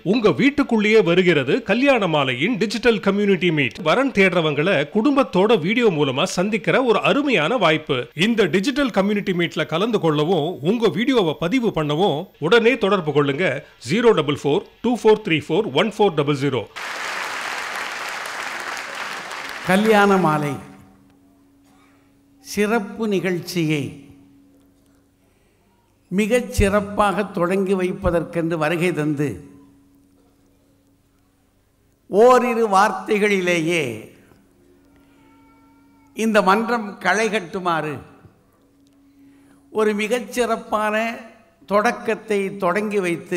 உங்க வீட்டுக்குள்ளேயே வருகிறது கல்யாண மாலையின் டிஜிட்டல் கம்யூனிட்டி மீட் வரன் தேடுறவங்களை குடும்பத்தோட வீடியோ மூலமா சந்திக்கிற ஒரு அருமையான வாய்ப்பு இந்த டிஜிட்டல் கம்யூனிட்டி மீட்ல கலந்து கொள்ளவும் உங்க வீடியோவை பதிவு பண்ணவும் உடனே தொடர்பு கொள்ளுங்க zero double four two four three four one four double zero கல்யாண மாலை சிறப்பு நிகழ்ச்சியை மிகச் சிறப்பாக தொடங்கி வைப்பதற்கென்று வருகை தந்து ஓரிரு வார்த்தைகளிலேயே இந்த மன்றம் களை கட்டுமாறு ஒரு மிகச்சிறப்பான தொடக்கத்தை தொடங்கி வைத்து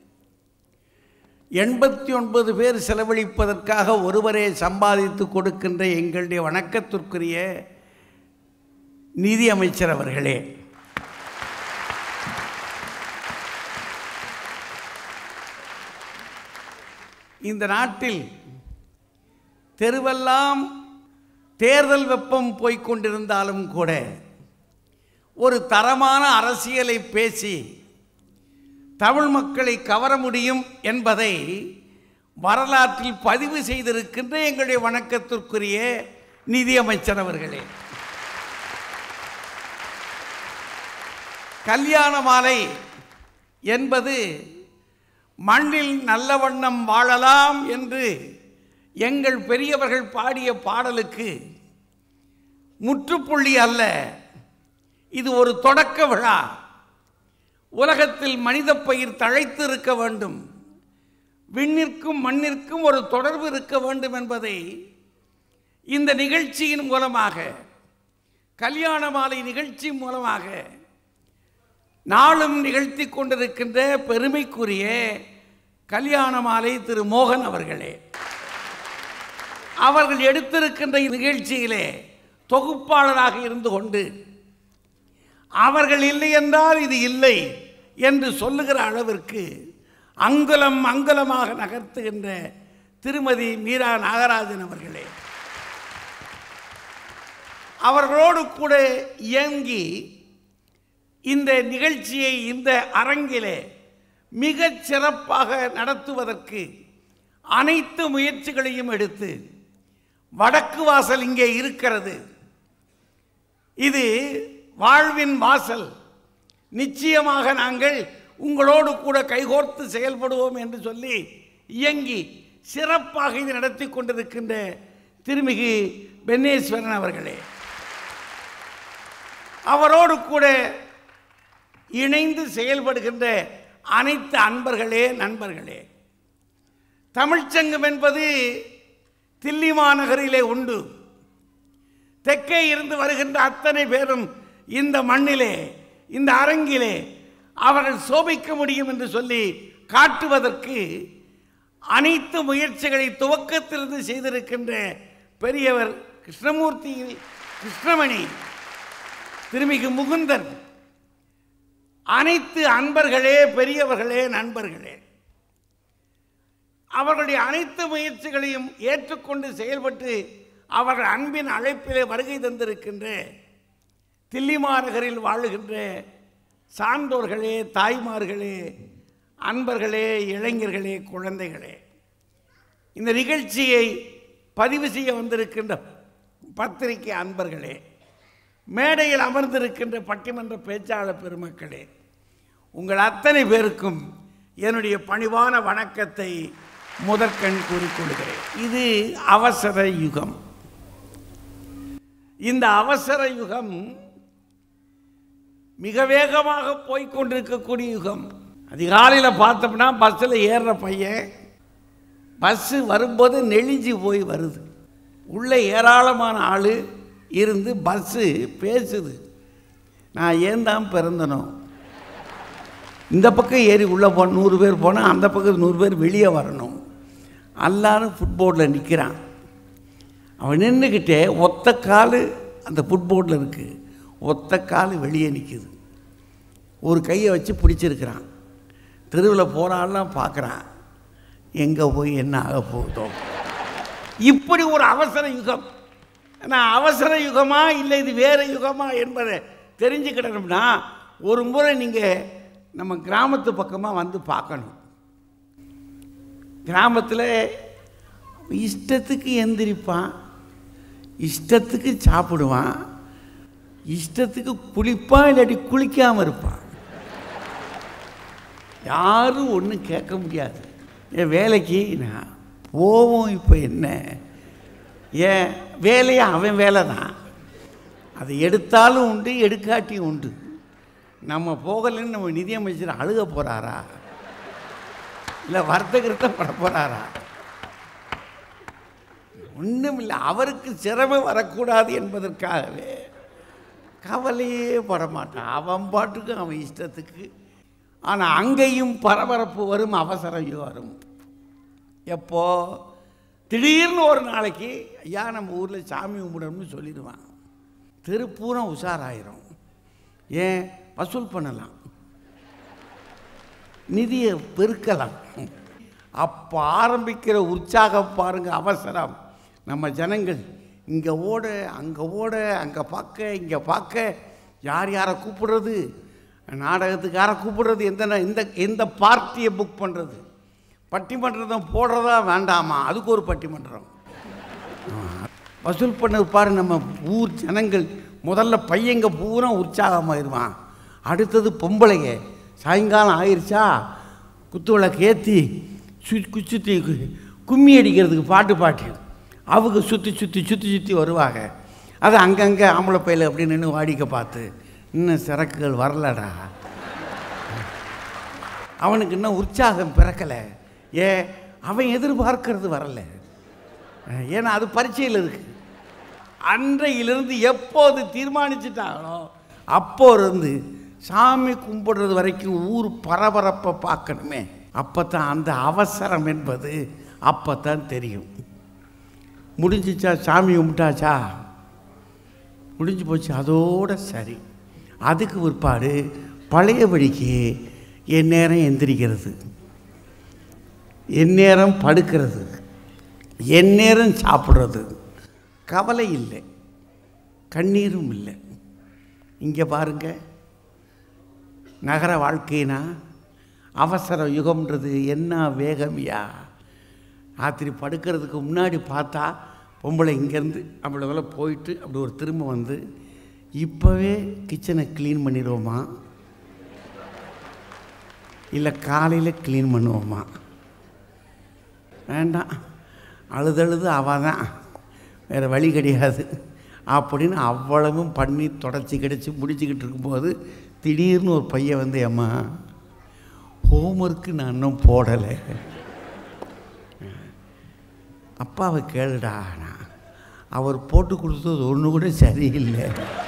எண்பத்தி ஒன்பது பேர் செலவழிப்பதற்காக ஒருவரே சம்பாதித்து கொடுக்கின்ற எங்களுடைய வணக்கத்திற்குரிய நிதி அமைச்சர் அவர்களே இந்த நாட்டில் தெருவெல்லாம் தேர்தல் வெப்பம் போய்க்கொண்டிருந்தாலும் கூட ஒரு தரமான அரசியலை பேசி தமிழ் மக்களை கவர முடியும் என்பதை வரலாற்றில் பதிவு செய்திருக்கின்ற எங்களுடைய வணக்கத்திற்குரிய நிதியமைச்சர் அவர்களே கல்யாண மாலை என்பது மண்ணில் நல்ல வண்ணம் வாழலாம் என்று எங்கள் பெரியவர்கள் பாடிய பாடலுக்கு முற்றுப்புள்ளி அல்ல இது ஒரு தொடக்க விழா உலகத்தில் மனித பயிர் தழைத்து இருக்க வேண்டும் விண்ணிற்கும் மண்ணிற்கும் ஒரு தொடர்பு இருக்க வேண்டும் என்பதை இந்த நிகழ்ச்சியின் மூலமாக கல்யாண மாலை நிகழ்ச்சி மூலமாக நாளும் நிகழ்த்தி கொண்டிருக்கின்ற பெருமைக்குரிய கல்யாண மாலை திரு மோகன் அவர்களே அவர்கள் எடுத்திருக்கின்ற நிகழ்ச்சியிலே தொகுப்பாளராக இருந்து கொண்டு அவர்கள் இல்லை என்றால் இது இல்லை என்று சொல்லுகிற அளவிற்கு அங்குலம் அங்குலமாக நகர்த்துகின்ற திருமதி மீரா நாகராஜன் அவர்களே அவர்களோடு கூட இயங்கி இந்த நிகழ்ச்சியை இந்த அரங்கிலே மிகச் சிறப்பாக நடத்துவதற்கு அனைத்து முயற்சிகளையும் எடுத்து வடக்கு வாசல் இங்கே இருக்கிறது இது வாழ்வின் வாசல் நிச்சயமாக நாங்கள் உங்களோடு கூட கைகோர்த்து செயல்படுவோம் என்று சொல்லி இயங்கி சிறப்பாக இது நடத்தி கொண்டிருக்கின்ற திருமிகு பென்னேஸ்வரன் அவர்களே அவரோடு கூட இணைந்து செயல்படுகின்ற அனைத்து அன்பர்களே நண்பர்களே தமிழ்ச்சங்கம் என்பது தில்லி மாநகரிலே உண்டு தெற்கே இருந்து வருகின்ற அத்தனை பேரும் இந்த மண்ணிலே இந்த அரங்கிலே அவர்கள் சோபிக்க முடியும் என்று சொல்லி காட்டுவதற்கு அனைத்து முயற்சிகளை துவக்கத்திலிருந்து செய்திருக்கின்ற பெரியவர் கிருஷ்ணமூர்த்தி கிருஷ்ணமணி திருமிகு முகுந்தன் அனைத்து அன்பர்களே பெரியவர்களே நண்பர்களே அவர்களுடைய அனைத்து முயற்சிகளையும் ஏற்றுக்கொண்டு செயல்பட்டு அவர்கள் அன்பின் அழைப்பிலே வருகை தந்திருக்கின்ற தில்லிமாநகரில் வாழுகின்ற சான்றோர்களே தாய்மார்களே அன்பர்களே இளைஞர்களே குழந்தைகளே இந்த நிகழ்ச்சியை பதிவு செய்ய வந்திருக்கின்ற பத்திரிகை அன்பர்களே மேடையில் அமர்ந்திருக்கின்ற பட்டிமன்ற பேச்சாளர் பெருமக்களே உங்கள் அத்தனை பேருக்கும் என்னுடைய பணிவான வணக்கத்தை முதற்கண் கூறிக்கொள்கிறேன் இது அவசர யுகம் இந்த அவசர யுகம் மிக வேகமாக போய்க்கொண்டிருக்கக்கூடிய யுகம் அதிகாலையில் பார்த்தோம்னா பஸ்ஸில் ஏறுற பையன் பஸ்ஸு வரும்போது நெளிஞ்சு போய் வருது உள்ளே ஏராளமான ஆள் இருந்து பஸ்ஸு பேசுது நான் ஏன் தான் பிறந்தனோ இந்த பக்கம் ஏறி உள்ளே போ நூறு பேர் போனால் அந்த பக்கம் நூறு பேர் வெளியே வரணும் எல்லாரும் ஃபுட்போர்டில் நிற்கிறான் அவன் நின்றுக்கிட்டே ஒத்த கால் அந்த ஃபுட்போர்டில் இருக்குது ஒத்த கால் வெளியே நிற்குது ஒரு கையை வச்சு பிடிச்சிருக்கிறான் தெருவில் போகிறான்லாம் பார்க்குறான் எங்கே போய் என்ன ஆக போகுதோ இப்படி ஒரு அவசர யுகம் ஆனால் அவசர யுகமா இல்லை இது வேறு யுகமா என்பதை தெரிஞ்சுக்கிடணும்னா ஒரு முறை நீங்கள் நம்ம கிராமத்து பக்கமாக வந்து பார்க்கணும் கிராமத்தில் இஷ்டத்துக்கு எந்திரிப்பான் இஷ்டத்துக்கு சாப்பிடுவான் இஷ்டத்துக்கு குளிப்பான் இல்லாட்டி குளிக்காமல் இருப்பான் யாரும் ஒன்றும் கேட்க முடியாது என் வேலைக்கு நான் போவோம் இப்போ என்ன ஏன் வேலையை அவன் வேலை தான் அதை எடுத்தாலும் உண்டு எடுக்காட்டியும் உண்டு நம்ம போகலைன்னு நம்ம நிதியமைச்சர் அழுக போகிறாரா இல்லை வருத்தகிருத்தம் பட போகிறாரா ஒன்றும் இல்லை அவருக்கு சிரமம் வரக்கூடாது என்பதற்காகவே கவலையே பட மாட்டான் அவன் பாட்டுக்கு அவன் இஷ்டத்துக்கு ஆனால் அங்கேயும் பரபரப்பு வரும் அவசரம் வரும் எப்போ திடீர்னு ஒரு நாளைக்கு ஐயா நம்ம ஊரில் சாமி கும்பிடணும்னு சொல்லிடுவான் திருப்பூரம் உஷாராயிரும் ஏன் வசூல் பண்ணலாம் நிதியை பெருக்கலாம் அப்போ ஆரம்பிக்கிற உற்சாகம் பாருங்க அவசரம் நம்ம ஜனங்கள் இங்கே ஓட அங்கே ஓட அங்கே பார்க்க இங்கே பார்க்க யார் யாரை கூப்பிடுறது நாடகத்துக்கு யாரை கூப்பிடுறது எந்த ந- எந்த எந்த பார்ட்டியை புக் பண்ணுறது பட்டிமன்றத்தை போடுறதா வேண்டாமா அதுக்கு ஒரு பட்டிமன்றம் வசூல் பண்ணது பாரு நம்ம ஊர் ஜனங்கள் முதல்ல பையங்க பூரா உற்சாகமாயிருவான் அடுத்தது பொம்பளைங்க சாயங்காலம் ஆயிடுச்சா குத்து விளக்கு ஏற்றி சு சுற்றி கும்மி அடிக்கிறதுக்கு பாட்டு பாட்டு அவங்க சுற்றி சுற்றி சுற்றி சுற்றி வருவாங்க அது அங்கங்கே ஆம்பளை பையில அப்படி நின்று வாடிக்கை பார்த்து இன்னும் சரக்குகள் வரலடா அவனுக்கு இன்னும் உற்சாகம் பிறக்கலை ஏ அவன் எதிர்பார்க்கறது வரலை ஏன்னா அது பரீட்சையில் இருக்கு அன்றையிலிருந்து எப்போது தீர்மானிச்சிட்டாங்களோ அப்போ இருந்து சாமி கும்பிடுறது வரைக்கும் ஊர் பரபரப்பை பார்க்கணுமே அப்போ தான் அந்த அவசரம் என்பது அப்போ தான் தெரியும் முடிஞ்சிச்சா சாமி கும்பிட்டாச்சா முடிஞ்சு போச்சு அதோட சரி அதுக்கு பிற்பாடு பழையபடிக்கு என் நேரம் எந்திரிக்கிறது என் நேரம் படுக்கிறது என் நேரம் சாப்பிட்றது கவலை இல்லை கண்ணீரும் இல்லை இங்கே பாருங்க நகர வாழ்க்கைனா அவசர யுகம்ன்றது என்ன வேகமியா ராத்திரி படுக்கிறதுக்கு முன்னாடி பார்த்தா பொம்பளை இங்கேருந்து அப்படி வேலை போயிட்டு அப்படி ஒரு திரும்ப வந்து இப்போவே கிச்சனை க்ளீன் பண்ணிடுவோமா இல்லை காலையில் க்ளீன் பண்ணுவோமா வேண்டாம் அழுதழுது அவள் தான் வேறு வழி கிடையாது அப்படின்னு அவ்வளவும் பண்ணி தொடச்சி கிடச்சி முடிச்சுக்கிட்டு இருக்கும்போது திடீர்னு ஒரு பையன் வந்து அம்மா ஹோம்ஒர்க்கு நான் இன்னும் போடலை அப்பாவை கேளுடா நான் அவர் போட்டு கொடுத்தது ஒன்று கூட சரியில்லை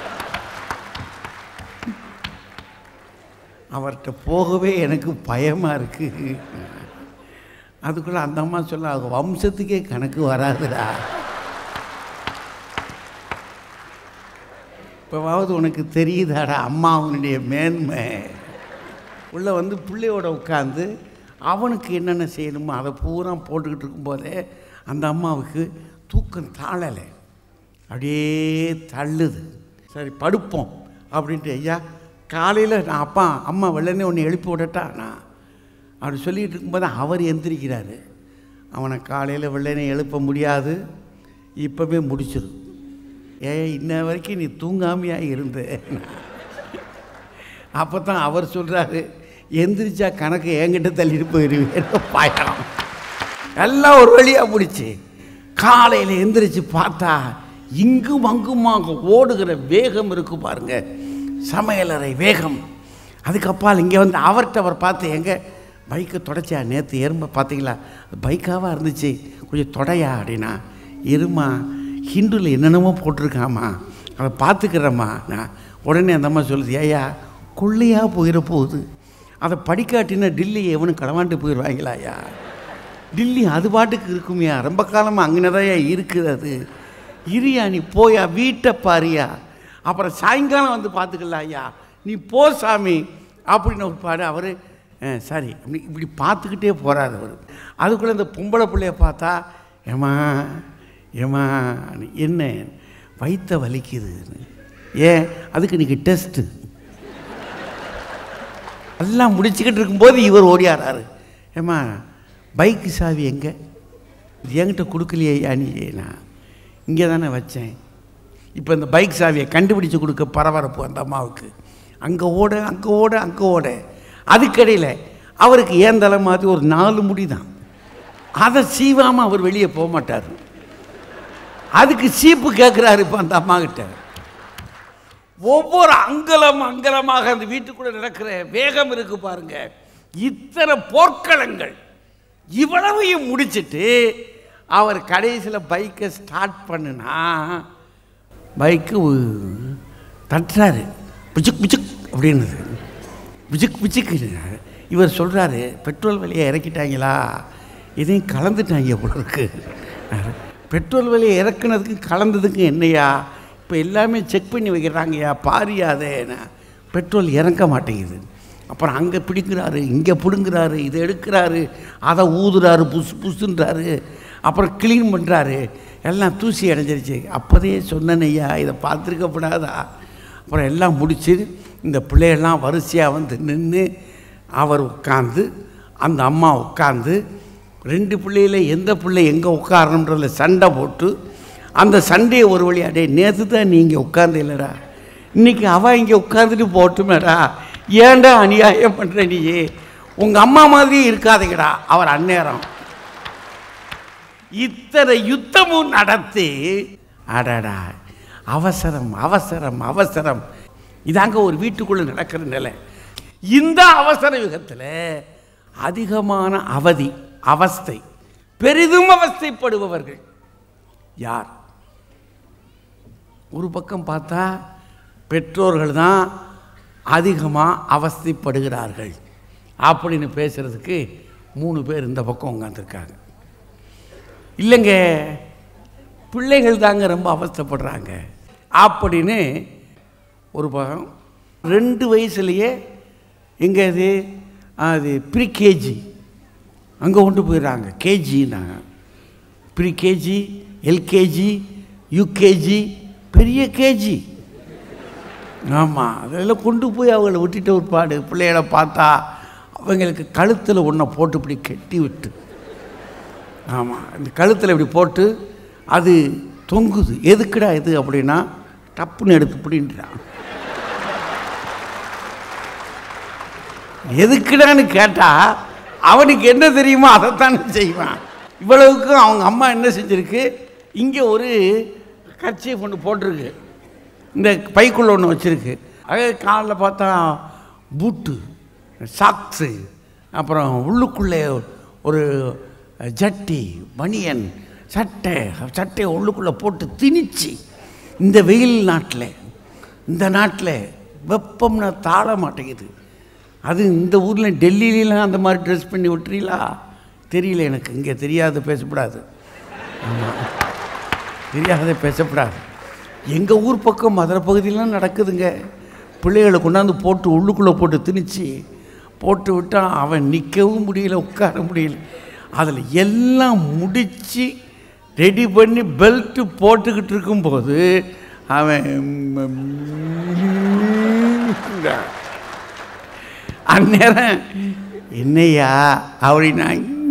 அவர்கிட்ட போகவே எனக்கு பயமாக இருக்குது அதுக்குள்ளே அந்த அம்மா சொல்ல அவங்க வம்சத்துக்கே கணக்கு வராதுடா இப்போவாவது உனக்கு தெரியுதாடா அம்மா அவனுடைய மேன்மை உள்ளே வந்து பிள்ளையோட உட்காந்து அவனுக்கு என்னென்ன செய்யணுமோ அதை பூரா போட்டுக்கிட்டு இருக்கும்போதே அந்த அம்மாவுக்கு தூக்கம் தாழலை அப்படியே தள்ளுது சரி படுப்போம் அப்படின்ட்டு ஐயா காலையில் நான் அப்பா அம்மா வெள்ளனே ஒன்று எழுப்பி விடட்டா நான் அப்படி சொல்லிகிட்டு இருக்கும்போது அவர் எந்திரிக்கிறாரு அவனை காலையில் வெள்ளனே எழுப்ப முடியாது இப்போவே முடிச்சிடும் ஏ இன்ன வரைக்கும் நீ தூங்காமையா இருந்த அப்போ தான் அவர் சொல்கிறாரு எந்திரிச்சா கணக்கு என்கிட்ட தள்ளிட்டு போயிடுவேன் பாயம் எல்லாம் ஒரு வழியாக முடிச்சு காலையில் எந்திரிச்சு பார்த்தா இங்கும் அங்குமாக ஓடுகிற வேகம் இருக்கு பாருங்க சமையலறை வேகம் அதுக்கப்பால் இங்கே வந்து அவர்கிட்ட அவர் பார்த்து எங்கே பைக்கை தொடச்சா நேற்று எறும்பை பார்த்தீங்களா பைக்காவாக இருந்துச்சு கொஞ்சம் தொடையா அப்படின்னா இருமா ஹிந்துவில் என்னென்னமோ போட்டிருக்காமா அதை பார்த்துக்கிறேம்மா நான் உடனே அந்த அம்மா சொல்லுது ஏயா கொள்ளையாக போயிட போகுது அதை படிக்காட்டினா டெல்லி எவனும் களவாண்டு போயிடுவாங்களா ஐயா டில்லி அது பாட்டுக்கு இருக்குமையா ரொம்ப காலமாக அங்கனதாயா இருக்குது அது இரியா நீ போயா வீட்டை பாரியா அப்புறம் சாயங்காலம் வந்து பார்த்துக்கலாம் ஐயா நீ போ சாமி அப்படின்னு ஒரு பாடு அவர் சரி அப்படி இப்படி பார்த்துக்கிட்டே போகிறார் அவர் அதுக்குள்ளே இந்த பொம்பளை பிள்ளைய பார்த்தா ஏமா ஏமா என்ன வயிற்ற வலிக்குதுன்னு ஏன் அதுக்கு இன்னைக்கு டெஸ்ட்டு எல்லாம் முடிச்சுக்கிட்டு இருக்கும்போது இவர் ஓடியாராரு ஏம்மா பைக்கு சாவி எங்கே என்கிட்ட கொடுக்கலையே ஐயா நீ நான் இங்கே தானே வச்சேன் இப்போ இந்த பைக் சாவியை கண்டுபிடிச்சு கொடுக்க பரபரப்பு அந்த அம்மாவுக்கு அங்கே ஓட அங்கே ஓட அங்கே ஓட அதுக்கடையில் அவருக்கு ஏன் தலை மாதிரி ஒரு நாலு முடி தான் அதை சீவாமல் அவர் வெளியே போக மாட்டார் அதுக்கு சீப்பு கேட்குறாரு இப்போ அந்த அம்மா கிட்ட ஒவ்வொரு அங்கலம் அங்கலமாக அந்த வீட்டுக்குள்ள நடக்கிற வேகம் இருக்கு பாருங்க இத்தனை போர்க்களங்கள் இவ்வளவையும் முடிச்சிட்டு அவர் கடைசியில் பைக்கை ஸ்டார்ட் பண்ணுனா பைக்கு தட்டுறாரு பிச்சுக் பிச்சுக் அப்படின்னுது பிச்சுக் பிச்சுக்கு இவர் சொல்கிறாரு பெட்ரோல் விலையை இறக்கிட்டாங்களா இதையும் கலந்துட்டாங்க போல இருக்கு பெட்ரோல் விலையை இறக்குனதுக்கு கலந்ததுக்கு என்னையா இப்போ எல்லாமே செக் பண்ணி வைக்கிறாங்கய்யா பாரியாதேன்னு பெட்ரோல் இறங்க மாட்டேங்குது அப்புறம் அங்கே பிடிக்கிறாரு இங்கே பிடுங்குறாரு இதை எடுக்கிறாரு அதை ஊதுறாரு புசு புசுன்றாரு அப்புறம் க்ளீன் பண்ணுறாரு எல்லாம் தூசி அடைஞ்சிருச்சு அப்போதே சொன்னனையா இதை பார்த்துருக்கப்படாதா அப்புறம் எல்லாம் முடிச்சு இந்த பிள்ளையெல்லாம் வரிசையாக வந்து நின்று அவர் உட்காந்து அந்த அம்மா உட்காந்து ரெண்டு பிள்ளையில எந்த பிள்ளை எங்கே உட்காரணுன்றதுல சண்டை போட்டு அந்த சண்டையை ஒரு வழி அடே நேற்று தான் நீங்கள் உட்கார்ந்து இல்லைடா இன்னைக்கு அவள் இங்கே உட்காந்துட்டு போட்டுமேடா ஏன்டா அநியாயம் பண்ணுற நீயே உங்கள் அம்மா மாதிரியே இருக்காதீங்கடா அவர் அந்நேரம் இத்தனை யுத்தமும் நடத்தி அடடா அவசரம் அவசரம் அவசரம் இதாங்க ஒரு வீட்டுக்குள்ளே நடக்கிற நிலை இந்த அவசர யுகத்தில் அதிகமான அவதி அவஸ்தை பெரிதும் அவஸ்தைப்படுபவர்கள் யார் ஒரு பக்கம் பார்த்தா பெற்றோர்கள் தான் அதிகமாக அவஸ்தைப்படுகிறார்கள் அப்படின்னு பேசுகிறதுக்கு மூணு பேர் இந்த பக்கம் உட்காந்துருக்காங்க இல்லைங்க பிள்ளைகள் தாங்க ரொம்ப அவஸ்தைப்படுறாங்க அப்படின்னு ஒரு பக்கம் ரெண்டு வயசுலேயே எங்கே அது அது ப்ரீ கேஜி அங்கே கொண்டு போயிடுறாங்க கேஜின்னாங்க ப்ரீ கேஜி எல்கேஜி யூகேஜி பெரிய கேஜி ஆமாம் அதெல்லாம் கொண்டு போய் அவங்கள விட்டுட்டு ஒரு பாடு பிள்ளைகளை பார்த்தா அவங்களுக்கு கழுத்தில் ஒன்றை போட்டு இப்படி கட்டி விட்டு ஆமாம் இந்த கழுத்தில் இப்படி போட்டு அது தொங்குது எதுக்குடா இது அப்படின்னா டப்புன்னு எடுத்து பிடின்றான் எதுக்குடான்னு கேட்டால் அவனுக்கு என்ன தெரியுமோ அதைத்தானே செய்வான் இவ்வளவுக்கும் அவங்க அம்மா என்ன செஞ்சிருக்கு இங்கே ஒரு கட்சியை கொண்டு போட்டிருக்கு இந்த பைக்குள்ள ஒன்று வச்சுருக்கு அதே காலில் பார்த்தா பூட்டு சாக்ஸு அப்புறம் உள்ளுக்குள்ளே ஒரு ஜட்டி பனியன் சட்டை சட்டையை உள்ளுக்குள்ளே போட்டு திணிச்சு இந்த வெயில் நாட்டில் இந்த நாட்டில் வெப்பம்னா தாழ மாட்டேங்குது அது இந்த ஊரில் டெல்லியிலாம் அந்த மாதிரி ட்ரெஸ் பண்ணி விட்டுறீங்களா தெரியல எனக்கு இங்கே தெரியாத பேசக்கூடாது ஆமாம் தெரியாத பேசக்கூடாது எங்கள் ஊர் பக்கம் மதுரை பகுதியிலாம் நடக்குதுங்க பிள்ளைகளை கொண்டாந்து போட்டு உள்ளுக்குள்ளே போட்டு திணிச்சு போட்டு விட்டால் அவன் நிற்கவும் முடியல உட்கார முடியல அதில் எல்லாம் முடித்து ரெடி பண்ணி பெல்ட்டு போட்டுக்கிட்டு இருக்கும்போது அவன் அந்நேரம் என்னையா அப்படின்னா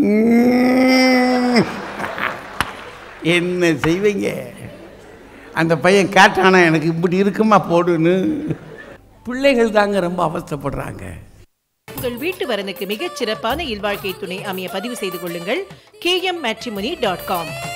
என்ன செய்வீங்க அந்த பையன் கேட்டானா எனக்கு இப்படி இருக்குமா போடுன்னு பிள்ளைகள் தாங்க ரொம்ப அவஸ்தைப்படுறாங்க உங்கள் வீட்டு வரனுக்கு மிகச் சிறப்பான இல்வாழ்க்கை துணை அமைய பதிவு செய்து கொள்ளுங்கள் கேஎம் மேட்ரிமோனி டாட் காம்